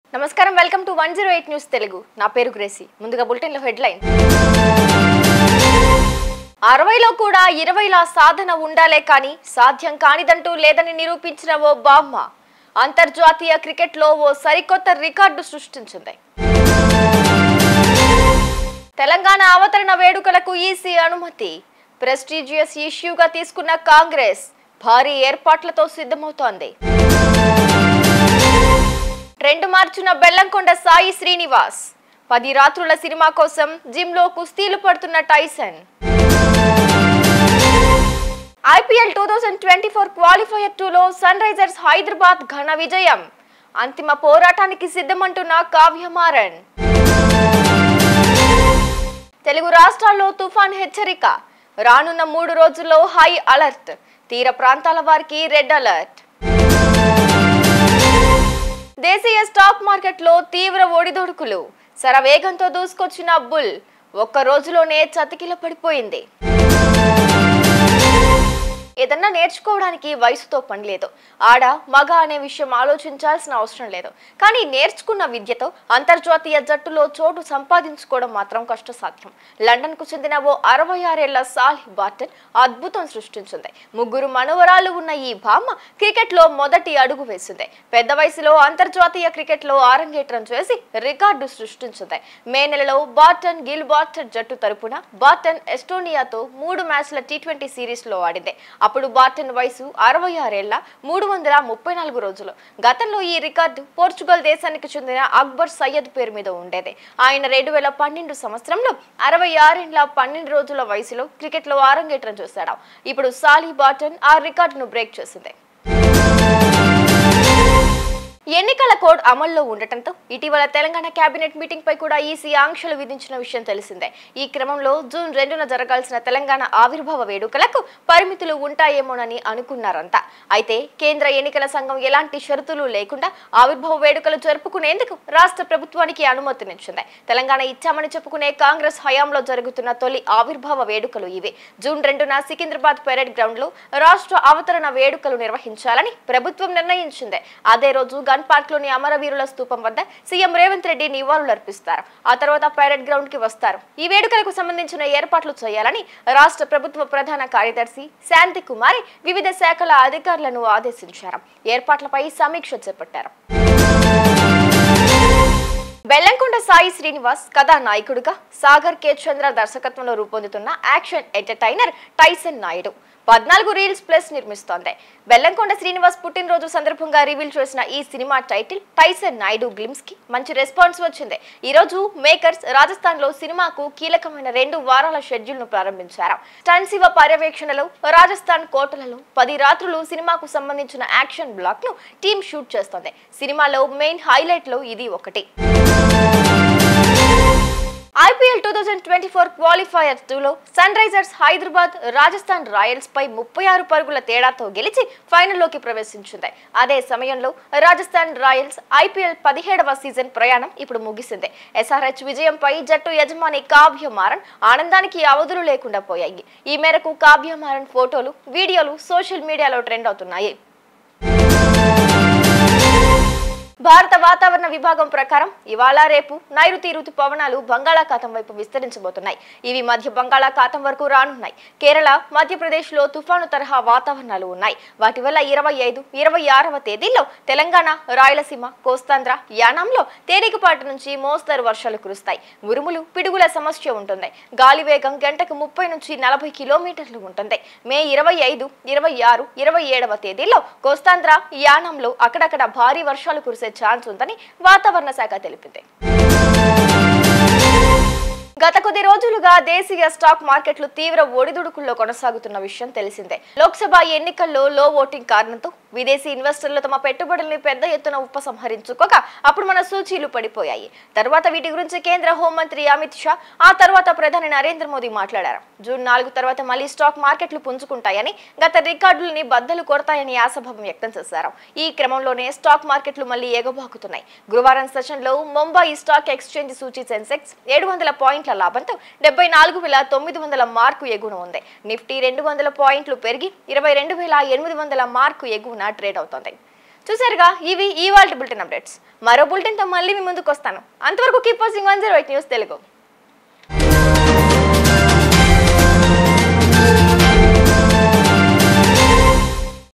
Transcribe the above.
నమస్కారం welcome to one zero eight news Telugu నా పేరు గ్రేసి ముందుగా బులెటిన్ లో హెడ్లైన్ అరవైలో కూడా ఇరవైలా సాధన ఉండాలే కానీ సాధ్యం కానిదంటూ లేదని నిరూపించిన ఓ బామ్మ అంతర్జాతీయ క్రికెట్లో ఓ సరికొత్త రికార్డు సృష్టించింది తెలంగాణ అవతరణ వేడుకలకు ఈసీ అనుమతి ప్రెస్టీజియస్ ఇష్యూగా తీసుకున్న కాంగ్రెస్ భారీ ఏర్పాట్లతో సిద్ధమవుతోంది రెండు మార్చున బెల్లంకొండ సాయి శ్రీనివాస్ పది రాత్రుల సినిమా కోసం జిమ్ లో కుస్తీలు పడుతున్న Tyson IPL two thousand twenty four qualifier టూలో సన్ రైజర్స్ హైదరాబాద్ ఘన విజయం అంతిమ పోరాటానికి సిద్ధమంటున్న కావ్యమారన్ తెలుగు రాష్ట్రాల్లో తుఫాన్ హెచ్చరిక రానున్న మూడు రోజుల్లో హై అలర్ట్ తీర ప్రాంతాల వారికి రెడ్ అలర్ట్ దేశీయ స్టాక్ మార్కెట్లో తీవ్ర ఒడిదొడుకులు శరవేగంతో దూసుకొచ్చిన బుల్ ఒక్క రోజులోనే చతికిల పడిపోయింది ఏదన్నా నేర్చుకోవడానికి వయసుతో పని లేదు ఆడ మగ అనే విషయం ఆలోచించాల్సిన అవసరం లేదు కానీ నేర్చుకున్న విద్యతో అంతర్జాతీయ జట్టులో చోటు సంపాదించుకోవడం మాత్రం కష్టసాధ్యం లండన్ కు చెందిన ఓ అరవై ఆరేళ్ల సాల్హ్ బార్టన్ అద్భుతం సృష్టించింది ముగ్గురు మనవరాలు ఉన్న ఈ భామ క్రికెట్ లో మొదటి అడుగు వేసింది పెద్ద వయసులో అంతర్జాతీయ క్రికెట్ లో ఆరంగేట్రం చేసి రికార్డు సృష్టించింది మే నెలలో బార్టన్ గిల్ బార్టన్ జట్టు తరపున బార్టన్ ఎస్టోనియాతో మూడు మ్యాచ్ల టీ ట్వంటీ సిరీస్ లో ఆడింది అప్పుడు బార్టన్ వయసు అరవై ఆరేళ్ల మూడు వందల ముప్పై నాలుగు రోజులు గతంలో ఈ రికార్డు పోర్చుగల్ దేశానికి చెందిన అక్బర్ సయ్యద్ పేరు మీద ఉండేది ఆయన రెండు వేల పన్నెండు సంవత్సరంలో అరవై ఆరేళ్ల పన్నెండు రోజుల వయసులో క్రికెట్లో ఆరంగేట్రం చేశాడు ఇప్పుడు సాలీ బార్టన్ ఆ రికార్డును బ్రేక్ చేసింది ఎన్నికల కోడ్ అమల్లో ఉండటంతో ఇటీవల తెలంగాణ కేబినెట్ మీటింగ్ పై కూడా ఈసీ ఆంక్షలు విధించిన విషయం తెలిసిందే ఈ క్రమంలో జూన్ రెండున జరగాల్సిన తెలంగాణ ఆవిర్భావ వేడుకలకు పరిమితులు ఉంటాయేమోనని అనుకున్నారంతా అయితే కేంద్ర ఎన్నికల సంఘం ఎలాంటి షరతులు లేకుండా ఆవిర్భావ వేడుకలు జరుపుకునేందుకు రాష్ట్ర ప్రభుత్వానికి అనుమతినిచ్చింది తెలంగాణ ఇచ్చామని చెప్పుకునే కాంగ్రెస్ హయాంలో జరుగుతున్న తొలి ఆవిర్భావ వేడుకలు ఇవి జూన్ రెండున సికింద్రాబాద్ పెరేడ్ గ్రౌండ్ లో రాష్ట్ర అవతరణ వేడుకలు నిర్వహించాలని ప్రభుత్వం నిర్ణయించింది అదే రోజు గన్ పార్క్ లోని అమరవీరుల స్తూపం వద్ద సీఎం రేవంత్ రెడ్డి నివాళులు అర్పిస్తారు ఆ తర్వాత పైరట్ గ్రౌండ్ కి వస్తారు ఈ వేడుకలకు సంబంధించిన ఏర్పాట్లు చేయాలని రాష్ట్ర ప్రభుత్వ ప్రధాన కార్యదర్శి శాంతి కుమారి వివిధ శాఖల అధికారులను ఆదేశించారు ఏర్పాట్లపై సమీక్ష చేపట్టారు బెల్లంకొండ సాయి శ్రీనివాస్ కథానాయకుడిగా సాగర్ కే చంద్ర దర్శకత్వంలో రూపొందుతున్న యాక్షన్ ఎంటర్టైనర్ టైసన్ నాయుడు పద్నాలుగు రీల్స్ ప్లస్ నిర్మిస్తోంది బెల్లంకొండ శ్రీనివాస్ పుట్టినరోజు సందర్భంగా రివీల్ చేసిన ఈ cinema title Tyson Naidu glimpse కి మంచి రెస్పాన్స్ వచ్చింది ఈ రోజు మేకర్స్ రాజస్థాన్ లో సినిమాకు కీలకమైన రెండు వారాల షెడ్యూల్ ను ప్రారంభించారు స్టన్ శివ పర్యవేక్షణలో రాజస్థాన్ కోటలలో పది రాత్రులు సినిమాకు సంబంధించిన యాక్షన్ బ్లాక్ ను టీమ్ షూట్ చేస్తోంది సినిమాలో మెయిన్ హైలైట్ లో ఇది ఒకటి IPL two thousand twenty four qualifier టూలో Sunrisers Hyderabad Rajasthan Royals పై ముప్పై ఆరు పరుగుల తేడాతో గెలిచి ఫైనల్లోకి ప్రవేశించింది అదే సమయంలో రాజస్థాన్ రాయల్స్ ఐపీఎల్ పదిహేడవ సీజన్ ప్రయాణం ఇప్పుడు ముగిసింది ఎస్ఆర్హెచ్ విజయంపై జట్టు యజమాని కావ్య మారన్ ఆనందానికి అవధులు లేకుండా పోయాయి ఈ మేరకు కావ్య మారన్ ఫోటోలు వీడియోలు సోషల్ మీడియాలో ట్రెండ్ అవుతున్నాయి భారత వాతావరణ విభాగం ప్రకారం ఇవాళ రేపు నైరుతి రుతుపవనాలు బంగాళాఖాతం వైపు విస్తరించబోతున్నాయి ఇవి మధ్య బంగాళాఖాతం వరకు రానున్నాయి కేరళ మధ్యప్రదేశ్ లో తుఫాను తరహా వాతావరణాలు ఉన్నాయి వాటి వల్ల ఇరవై ఐదు ఇరవై ఆరవ తేదీల్లో తెలంగాణ రాయలసీమ కోస్తాంధ్ర యానాంలో తేలికపాటి నుంచి మోస్తరు వర్షాలు కురుస్తాయి ఉరుములు పిడుగుల సమస్య ఉంటుంది గాలి వేగం గంటకు ముప్పై నుంచి నలభై కిలోమీటర్లు ఉంటుంది మే ఇరవై ఐదు ఇరవై ఆరు ఇరవై ఏడవ తేదీల్లో కోస్తాంధ్ర యానంలో అక్కడక్కడ భారీ వర్షాలు కురిసే ఛాన్స్ ఉందని వాతావరణ శాఖ తెలిపింది గత కొద్ది రోజులుగా దేశీయ స్టాక్ మార్కెట్లు తీవ్ర ఒడిదుడుకుల్లో కొనసాగుతున్న విషయం తెలిసిందే లోక్సభ ఎన్నికల్లో లో ఓటింగ్ కారణంతో విదేశీ ఇన్వెస్టర్లు తమ పెట్టుబడుల్ని పెద్ద ఎత్తున ఉపసంహరించుకోగా అప్పుడు మన సూచీలు పడిపోయాయి తర్వాత వీటి గురించి కేంద్ర హోంమంత్రి అమిత్ షా ఆ తర్వాత ప్రధాని నరేంద్ర మోదీ మాట్లాడారు జూన్ నాలుగు తర్వాత మళ్ళీ స్టాక్ మార్కెట్లు పుంజుకుంటాయని గత రికార్డుల్ని బద్దలు కొడతాయని ఆశాభావం వ్యక్తం చేశారు ఈ క్రమంలోనే స్టాక్ మార్కెట్లు మళ్ళీ ఎగబాకుతున్నాయి గురువారం సెషన్లో ముంబై స్టాక్ ఎక్స్చేంజ్ సూచీ సెన్సెక్స్ ఏడు వందల పాయింట్ల లాభంతో డెబ్బై నాలుగు వేల తొమ్మిది వందల మార్కు ఎగువన ఉంది నిఫ్టీ రెండు వందల పాయింట్లు పెరిగి ఇరవై రెండు వేల ఎనిమిది వందల మార్కు ఎగువన ట్రేడ్ అవుతోంది చూసారుగా ఇవి ఈ వాళ్ళ బులెటిన్ అప్డేట్స్ మరో బులెటిన్తో మళ్ళీ మీ ముందుకు వస్తాను అంతవరకు keep watching one zero eight news Telugu